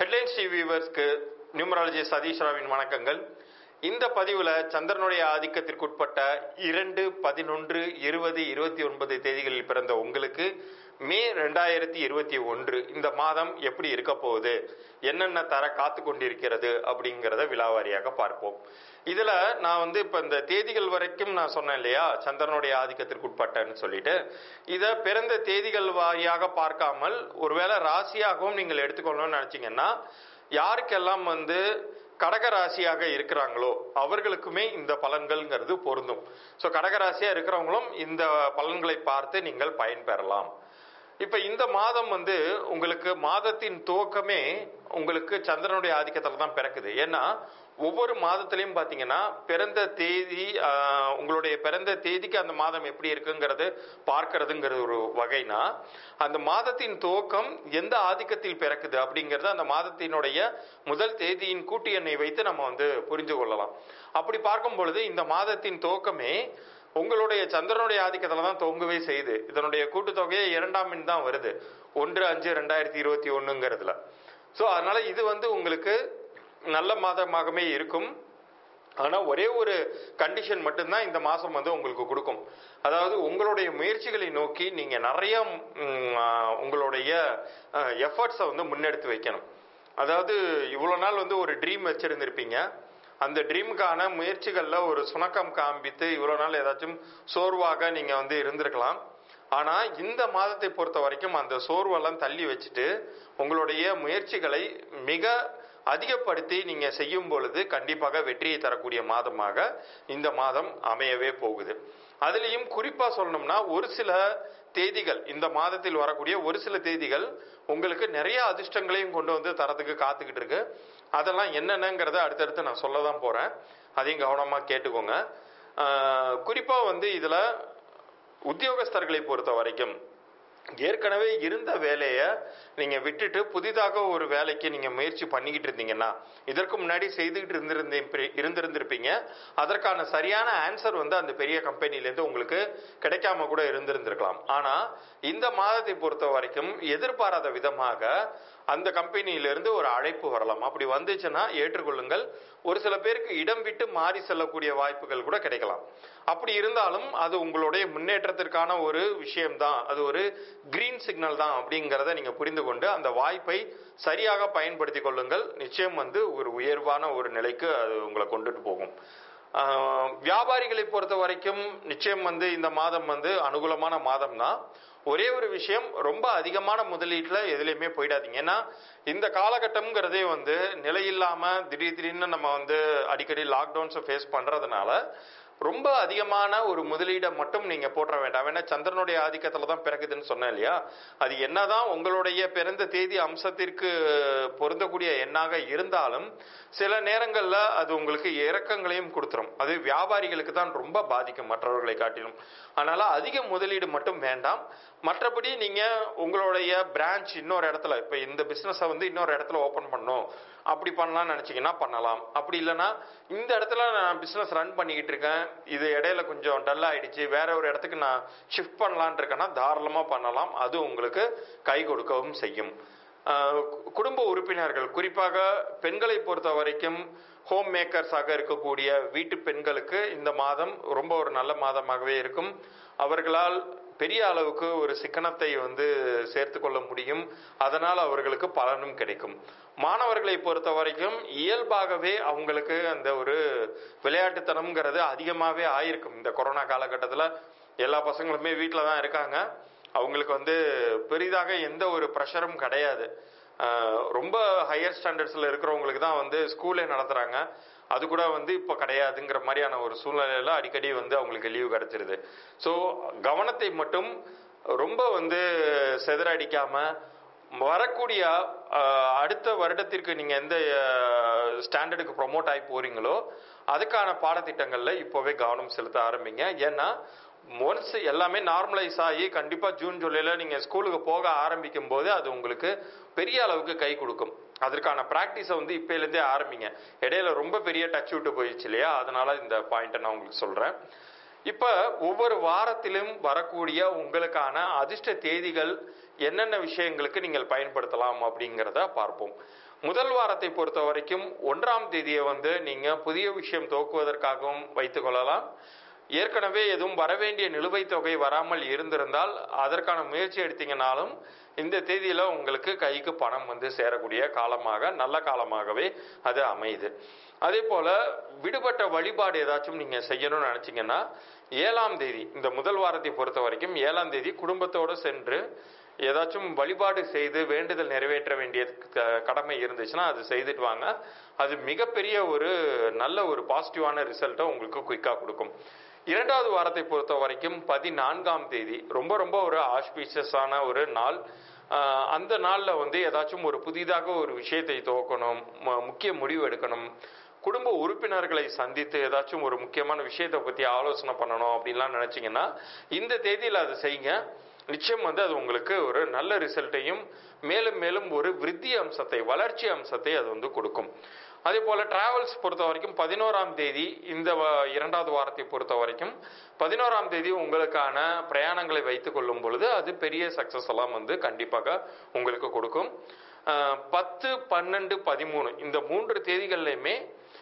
headlines TV வியூவர்ஸ்க்கு numerology Satish ராவின் வணக்கங்கள் இந்த பதிவில் சந்திரனுடைய ஆதிக்கத்திற்குட்பட்ட இரண்டு பதினொன்று இருபது இருபத்தி ஒன்பது தேதிகளில் பிறந்த உங்களுக்கு மே ரெண்டாயிரத்தி இருபத்தி ஒன்று இந்த மாதம் எப்படி இருக்க போகுது என்னென்ன தர காத்து கொண்டிருக்கிறது அப்படிங்கிறத விலாவாரியாக பார்ப்போம் இதுல நான் வந்து இப்ப இந்த தேதிகள் வரைக்கும் நான் சொன்னேன் இல்லையா சந்திரனுடைய ஆதிக்கத்திற்குட்பட்டன்னு சொல்லிட்டு இத பிறந்த தேதிகள் வாரியாக பார்க்காமல் ஒருவேளை ராசியாகவும் நீங்கள் எடுத்துக்கொள்ளணும்னு நினைச்சீங்கன்னா யாருக்கெல்லாம் வந்து கடக ராசியாக இருக்கிறாங்களோ அவர்களுக்குமே இந்த பலன்கள்ங்கிறது பொருந்தும் ஸோ கடகராசியா இருக்கிறவங்களும் இந்த பலன்களை பார்த்து நீங்கள் பயன்பெறலாம் இப்ப இந்த மாதம் வந்து உங்களுக்கு மாதத்தின் துவக்கமே உங்களுக்கு சந்திரனுடைய ஆதிக்கத்துல தான் பிறக்குது ஏன்னா ஒவ்வொரு மாதத்திலையும் பாத்தீங்கன்னா பிறந்த தேதி ஆஹ், உங்களுடைய பிறந்த தேதிக்கு அந்த மாதம் எப்படி இருக்குங்கிறது பார்க்கறதுங்கிறது ஒரு வகைனா அந்த மாதத்தின் துவக்கம் எந்த ஆதிக்கத்தில் பிறக்குது அப்படிங்கறது அந்த மாதத்தினுடைய முதல் தேதியின் கூட்டு எண்ணை வைத்து நம்ம வந்து புரிந்து கொள்ளலாம் அப்படி பார்க்கும் பொழுது இந்த மாதத்தின் துவக்கமே உங்களுடைய சந்திரனுடைய ஆதிக்கத்துல தான் துவங்கவே செய்யுது இதனுடைய கூட்டுத்தொகையே இரண்டாம் எண் தான் வருது ஒன்று அஞ்சு ரெண்டாயிரத்தி இருபத்தி ஒண்ணுங்கிறதுல ஸோ அதனால இது வந்து உங்களுக்கு நல்ல மாதமாகவே இருக்கும் ஆனா ஒரே ஒரு கண்டிஷன் மட்டும்தான் இந்த மாசம் வந்து உங்களுக்கு கொடுக்கும் அதாவது உங்களுடைய முயற்சிகளை நோக்கி நீங்க நிறைய ம், ஆ, உங்களுடைய எஃபர்ட்ஸை வந்து முன்னெடுத்து வைக்கணும் அதாவது இவ்வளவு நாள் வந்து ஒரு ட்ரீம் வச்சிருந்திருப்பீங்க அந்த ட்ரீமுக்கான முயற்சிகள்ல ஒரு சுணக்கம் காண்பித்து இவ்வளவு நாள் ஏதாச்சும் சோர்வாக நீங்க வந்து இருந்திருக்கலாம் ஆனா இந்த மாதத்தை பொறுத்த வரைக்கும் அந்த சோர்வெல்லாம் தள்ளி வச்சுட்டு உங்களுடைய முயற்சிகளை மிக அதிகப்படுத்தி நீங்க செய்யும் பொழுது கண்டிப்பாக வெற்றியை தரக்கூடிய மாதமாக இந்த மாதம் அமையவே போகுது அதுலயும் குறிப்பா சொல்லணும்னா ஒரு சில தேதிகள் இந்த மாதத்தில் வரக்கூடிய ஒரு சில தேதிகள் உங்களுக்கு நிறைய அதிர்ஷ்டங்களையும் கொண்டு வந்து தரத்துக்கு காத்துக்கிட்டு இருக்கு அதெல்லாம் என்னென்னங்கிறத அடுத்தடுத்து நான் சொல்ல தான் போறேன் அதையும் கவனமா கேட்டுக்கோங்க ஆஹ் குறிப்பா வந்து இதுல உத்தியோகஸ்தர்களை பொறுத்த வரைக்கும் ஏற்கனவே இருந்த வேலையை நீங்க விட்டுட்டு புதிதாக ஒரு வேலைக்கு நீங்க முயற்சி பண்ணிக்கிட்டு இருந்தீங்கன்னா இதற்கு முன்னாடி செய்துகிட்டு இருந்திருந்தீங்க இருந்திருந்திருப்பீங்க அதற்கான சரியான ஆன்சர் வந்து அந்த பெரிய கம்பெனில இருந்து உங்களுக்கு கிடைக்காம கூட இருந்திருந்திருக்கலாம் ஆனா இந்த மாதத்தை பொறுத்த வரைக்கும் எதிர்பாராத விதமாக அந்த கம்பெனியிலிருந்து ஒரு அழைப்பு வரலாம் அப்படி வந்துச்சுன்னா ஏற்றுக்கொள்ளுங்கள் ஒரு சில பேருக்கு இடம் விட்டு மாறி செல்லக்கூடிய வாய்ப்புகள் கூட கிடைக்கலாம் அப்படி இருந்தாலும் அது உங்களுடைய முன்னேற்றத்திற்கான ஒரு விஷயம்தான் அது ஒரு கிரீன் சிக்னல் தான் அப்படிங்கிறத நீங்க புரிந்து கொண்டு அந்த வாய்ப்பை சரியாக பயன்படுத்திக் கொள்ளுங்கள் நிச்சயம் வந்து ஒரு உயர்வான ஒரு நிலைக்கு அது உங்களை கொண்டுட்டு போகும் ஆஹ் வியாபாரிகளை பொறுத்த வரைக்கும் நிச்சயம் வந்து இந்த மாதம் வந்து அனுகூலமான மாதம் தான் ஒரே ஒரு விஷயம் ரொம்ப அதிகமான முதலீட்டுல எதுலையுமே போயிடாதீங்க ஏன்னா இந்த காலகட்டம்ங்கிறதே வந்து நிலையில்லாம திடீர் திடீர்னு நம்ம வந்து அடிக்கடி லாக்டவுன்ஸை ஃபேஸ் பண்றதுனால ரொம்ப அதிகமான ஒரு முதலீடை மட்டும் நீங்க போட்டுற வேண்டாம் ஏன்னா சந்திரனுடைய ஆதிக்கத்துல தான் பிறகுதுன்னு சொன்னேன் இல்லையா அது என்னதான் உங்களுடைய பிறந்த தேதி அம்சத்திற்கு பொருந்தக்கூடிய எண்ணாக இருந்தாலும் சில நேரங்கள்ல அது உங்களுக்கு இறக்கங்களையும் கொடுத்துரும் அது வியாபாரிகளுக்கு தான் ரொம்ப பாதிக்கும் மற்றவர்களை காட்டிலும் அதனால அதிக முதலீடு மட்டும் வேண்டாம் மற்றபடி நீங்க உங்களுடைய பிரான்ச் இன்னொரு இடத்துல இப்ப இந்த பிசினஸை வந்து இன்னொரு இடத்துல ஓபன் பண்ணணும் அப்படி பண்ணலாம்னு நினைச்சீங்கன்னா பண்ணலாம் அப்படி இல்லைன்னா இந்த இடத்துல நான் பிசினஸ் ரன் பண்ணிக்கிட்டு இருக்கேன் இது இடையில கொஞ்சம் டல் ஆயிடுச்சு வேற ஒரு இடத்துக்கு நான் ஷிஃப்ட் பண்ணலான் இருக்கேன்னா தாராளமா பண்ணலாம் அது உங்களுக்கு கை கொடுக்கவும் செய்யும் ஆஹ் கு- குடும்ப உறுப்பினர்கள் குறிப்பாக பெண்களை பொறுத்த வரைக்கும் ஹோம் மேக்கர்ஸாக இருக்கக்கூடிய வீட்டு பெண்களுக்கு இந்த மாதம் ரொம்ப ஒரு நல்ல மாதமாகவே இருக்கும் அவர்களால் பெரிய அளவுக்கு ஒரு சிக்கனத்தை வந்து சேர்த்து கொள்ள முடியும் அதனால் அவர்களுக்கு பலனும் கிடைக்கும் மாணவர்களை பொறுத்த வரைக்கும் இயல்பாகவே அவங்களுக்கு அந்த ஒரு விளையாட்டுத்தனம்ங்கிறது அதிகமாகவே ஆயிருக்கும் இந்த கொரோனா காலகட்டத்தில் எல்லா பசங்களுமே வீட்டில் தான் இருக்காங்க அவங்களுக்கு வந்து பெரிதாக எந்த ஒரு ப்ரெஷரும் கிடையாது ஆஹ் ரொம்ப ஹையர் ஸ்டாண்டர்ட்ஸில் இருக்கிறவங்களுக்கு தான் வந்து ஸ்கூலே நடத்துகிறாங்க அது கூட வந்து இப்போ கிடையாதுங்கிற மாதிரியான ஒரு சூழ்நிலையில அடிக்கடி வந்து அவங்களுக்கு லீவு கிடைச்சிருது ஸோ கவனத்தை மட்டும் ரொம்ப வந்து செதறடிக்காம வரக்கூடிய ஆஹ், அடுத்த வருடத்திற்கு நீங்க எந்த ஸ்டாண்டர்டுக்கு ப்ரொமோட் ஆகி போறீங்களோ அதுக்கான பாடத்திட்டங்கள்ல இப்போவே கவனம் செலுத்த ஆரம்பிங்க ஏன்னா ஒன்ஸ் எல்லாமே நார்மலைஸ் ஆகி கண்டிப்பா ஜூன் ஜூலைல நீங்க ஸ்கூலுக்கு போக ஆரம்பிக்கும் போது அது உங்களுக்கு பெரிய அளவுக்கு கை கொடுக்கும் அதற்கான ப்ராக்டிஸை வந்து இப்பையிலேருந்தே ஆரம்பிங்க இடையில ரொம்ப பெரிய டச் விட்டு போயிடுச்சு இல்லையா அதனால இந்த பாயிண்ட்டை நான் உங்களுக்கு சொல்றேன் இப்ப ஒவ்வொரு வாரத்திலும் வரக்கூடிய உங்களுக்கான அதிர்ஷ்ட தேதிகள் என்னென்ன விஷயங்களுக்கு நீங்கள் பயன்படுத்தலாம் அப்படிங்கிறத பார்ப்போம் முதல் வாரத்தை பொறுத்த வரைக்கும் ஒன்றாம் தேதியை வந்து நீங்க புதிய விஷயம் துவக்குவதற்காகவும் வைத்துக் கொள்ளலாம் ஏற்கனவே எதுவும் வரவேண்டிய நிலுவைத் தொகை வராமல் இருந்திருந்தால் அதற்கான முயற்சி எடுத்தீங்கனாலும் இந்த தேதியில உங்களுக்கு கைக்கு பணம் வந்து சேரக்கூடிய காலமாக நல்ல காலமாகவே அது அமையுது அதே போல விடுபட்ட வழிபாடு ஏதாச்சும் நீங்க செய்யணும்னு நினைச்சீங்கன்னா ஏழாம் தேதி இந்த முதல் வாரத்தை பொறுத்த வரைக்கும் ஏழாம் தேதி குடும்பத்தோட சென்று ஏதாச்சும் வழிபாடு செய்து வேண்டுதல் நிறைவேற்ற வேண்டிய க- கடமை இருந்துச்சுன்னா அது செய்துட்டு வாங்க அது மிகப்பெரிய ஒரு நல்ல ஒரு பாசிட்டிவான ரிசல்ட்டை உங்களுக்கு குயிக்காக கொடுக்கும் இரண்டாவது வாரத்தை பொறுத்த வரைக்கும் பதினான்காம் தேதி ரொம்ப ரொம்ப ஒரு ஆஸ்பீஷியஸான ஒரு நாள் ஆஹ் அந்த நாளில் வந்து ஏதாச்சும் ஒரு புதிதாக ஒரு விஷயத்தை துவக்கணும் மு- முக்கிய முடிவு எடுக்கணும் குடும்ப உறுப்பினர்களை சந்தித்து ஏதாச்சும் ஒரு முக்கியமான விஷயத்தை பற்றி ஆலோசனை பண்ணணும் அப்படின்லாம் நினச்சிங்கன்னா இந்த தேதியில் அதை செய்யுங்க நிச்சயம் வந்து அது உங்களுக்கு ஒரு நல்ல ரிசல்ட்டையும் மேலும் மேலும் ஒரு விருத்தி அம்சத்தை வளர்ச்சி அம்சத்தை அது வந்து கொடுக்கும் அதே போல டிராவல்ஸ் பொறுத்த வரைக்கும் பதினோராம் தேதி இந்த வ- இரண்டாவது வாரத்தை பொறுத்த வரைக்கும் பதினோராம் தேதி உங்களுக்கான பிரயாணங்களை வைத்துக் கொள்ளும் பொழுது அது பெரிய சக்சஸ் எல்லாம் வந்து கண்டிப்பாக உங்களுக்கு கொடுக்கும் அஹ், பத்து பன்னெண்டு பதிமூணு இந்த மூன்று தேதிகள்லையுமே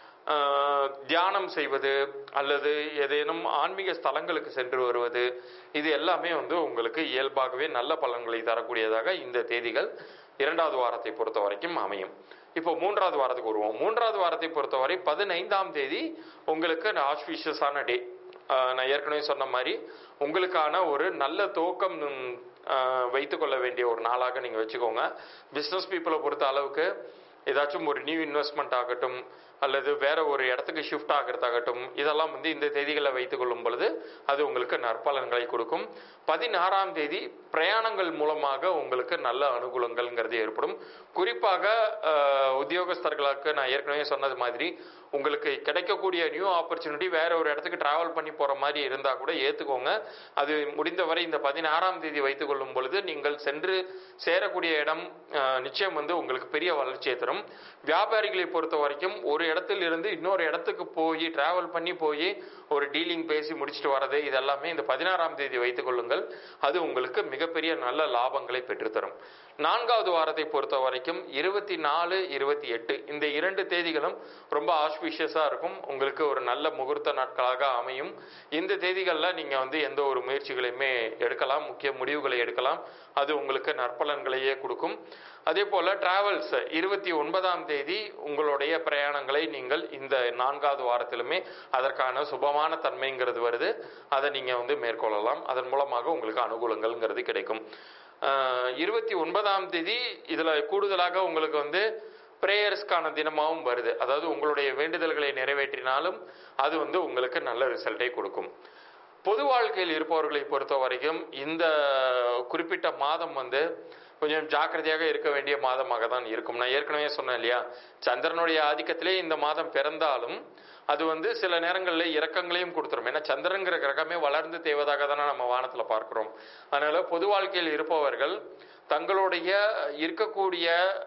ஆஹ், தியானம் செய்வது அல்லது ஏதேனும் ஆன்மீக ஸ்தலங்களுக்கு சென்று வருவது இது எல்லாமே வந்து உங்களுக்கு இயல்பாகவே நல்ல பலன்களை தரக்கூடியதாக இந்த தேதிகள் இரண்டாவது வாரத்தை பொறுத்த வரைக்கும் அமையும் இப்போ மூன்றாவது வாரத்துக்கு வருவோம் மூன்றாவது வாரத்தை பொறுத்தவரை பதினைந்தாம் தேதி உங்களுக்கு ஆஸ்பிஷியஸான டே நான் ஏற்கனவே சொன்ன மாதிரி உங்களுக்கான ஒரு நல்ல துவக்கம் ம், ஆஹ், வைத்துக்கொள்ள வேண்டிய ஒரு நாளாக நீங்கள் வச்சுக்கோங்க பிஸ்னஸ் பீப்புளை பொறுத்த அளவுக்கு ஏதாச்சும் ஒரு நியூ இன்வெஸ்ட்மெண்ட் ஆகட்டும் அல்லது வேற ஒரு இடத்துக்கு ஷிஃப்ட் ஆகிறதாகட்டும் இதெல்லாம் வந்து இந்த தேதிகளை வைத்துக் கொள்ளும் பொழுது அது உங்களுக்கு நற்பலன்களை கொடுக்கும் பதினாறாம் தேதி பிரயாணங்கள் மூலமாக உங்களுக்கு நல்ல அனுகூலங்கள்ங்கிறது ஏற்படும் குறிப்பாக அஹ், உத்தியோகஸ்தர்களுக்கு நான் ஏற்கனவே சொன்னது மாதிரி உங்களுக்கு கிடைக்கக்கூடிய நியூ ஆப்பர்ச்சுனிட்டி வேற ஒரு இடத்துக்கு டிராவல் பண்ணி போற மாதிரி இருந்தா கூட ஏத்துக்கோங்க அது முடிந்தவரை இந்த பதினாறாம் தேதி வைத்துக் கொள்ளும் பொழுது நீங்கள் சென்று சேரக்கூடிய இடம் அஹ், நிச்சயம் வந்து உங்களுக்கு பெரிய வளர்ச்சியை தரும் வியாபாரிகளை பொறுத்த வரைக்கும் ஒரு இடத்துல இருந்து இன்னொரு இடத்துக்கு போய் டிராவல் பண்ணி போய் ஒரு டீலிங் பேசி முடிச்சுட்டு வர்றது இதெல்லாமே இந்த பதினாறாம் தேதி வைத்துக் கொள்ளுங்கள் அது உங்களுக்கு மிகப்பெரிய நல்ல லாபங்களை பெற்றுத்தரும் நான்காவது வாரத்தை பொறுத்த வரைக்கும் இருபத்தி நாலு இருபத்தி எட்டு இந்த இரண்டு தேதிகளும் ரொம்ப ஆஸ்பிஷியஸா இருக்கும் உங்களுக்கு ஒரு நல்ல முகூர்த்த நாட்களாக அமையும் இந்த தேதிகளில் நீங்க வந்து எந்த ஒரு முயற்சிகளையுமே எடுக்கலாம் முக்கிய முடிவுகளை எடுக்கலாம் அது உங்களுக்கு நற்பலன்களையே கொடுக்கும் அதே போல டிராவல்ஸ் இருபத்தி ஒன்பதாம் தேதி உங்களுடைய பிரயாணங்களை நீங்கள் இந்த நான்காவது வாரத்திலுமே அதற்கான சுபமான தன்மைங்கிறது வருது அதை நீங்க வந்து மேற்கொள்ளலாம் அதன் மூலமாக உங்களுக்கு அனுகூலங்கள்ங்கிறது கிடைக்கும் இருபத்தி ஒன்பதாம் தேதி இதுல கூடுதலாக உங்களுக்கு வந்து பிரேயர்ஸ்க்கான தினமாகவும் வருது அதாவது உங்களுடைய வேண்டுதல்களை நிறைவேற்றினாலும் அது வந்து உங்களுக்கு நல்ல ரிசல்ட்டை கொடுக்கும் பொது வாழ்க்கையில் இருப்பவர்களை பொறுத்த வரைக்கும் இந்த குறிப்பிட்ட மாதம் வந்து கொஞ்சம் ஜாக்கிரதையாக இருக்க வேண்டிய மாதமாக தான் இருக்கும் நான் ஏற்கனவே சொன்னேன் இல்லையா சந்திரனுடைய ஆதிக்கத்திலே இந்த மாதம் பிறந்தாலும் அது வந்து சில நேரங்களில் இறக்கங்களையும் கொடுத்துரும் ஏன்னா சந்திரங்கிற கிரகமே வளர்ந்து தேவதாக தானே நம்ம வானத்துல பார்க்கிறோம் அதனால பொது வாழ்க்கையில் இருப்பவர்கள் தங்களுடைய இருக்கக்கூடிய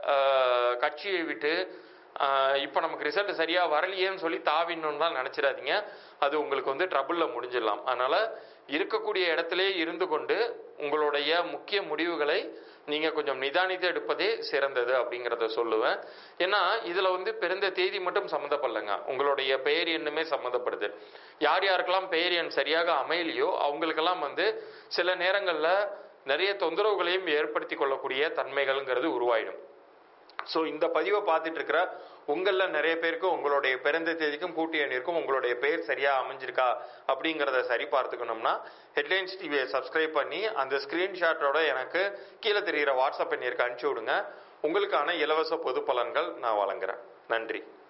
ஆஹ், கட்சியை விட்டு ஆஹ், இப்ப நமக்கு ரிசல்ட் சரியா வரலையேன்னு சொல்லி தாவிடணும்லாம் நினைச்சிடாதீங்க அது உங்களுக்கு வந்து ட்ரபுள்ல முடிஞ்சிடலாம் அதனால இருக்கக்கூடிய இடத்திலே இருந்து கொண்டு உங்களுடைய முக்கிய முடிவுகளை நீங்க கொஞ்சம் நிதானித்து எடுப்பதே சிறந்தது அப்படிங்கிறத சொல்லுவேன் ஏன்னா இதுல வந்து பிறந்த தேதி மட்டும் சம்மந்தப்படலைங்க உங்களுடைய பெயர் எண்ணுமே சம்மந்தப்படுது யார் யாருக்கெல்லாம் பெயர் எண் சரியாக அமையலையோ அவங்களுக்கெல்லாம் வந்து சில நேரங்கள்ல நிறைய தொந்தரவுகளையும் ஏற்படுத்தி கொள்ளக்கூடிய தன்மைகள்ங்கிறது உருவாயிடும் ஸோ இந்த பதிவை பார்த்துட்டு இருக்கிற உங்களில் நிறைய பேருக்கு உங்களுடைய பிறந்த தேதிக்கும் கூட்டு எண்ணிற்கும் உங்களுடைய பெயர் சரியா அமைஞ்சிருக்கா அப்படிங்கிறத சரி பார்த்துக்கணும்னா ஹெட்லைன்ஸ் டிவியை சப்ஸ்கிரைப் பண்ணி அந்த ஸ்கிரீன்ஷாட்டோட எனக்கு கீழே தெரிகிற வாட்ஸ்அப் எண்ணிற்கு அனுப்பிச்சி விடுங்க உங்களுக்கான இலவச பொது பலன்கள் நான் வழங்குறேன் நன்றி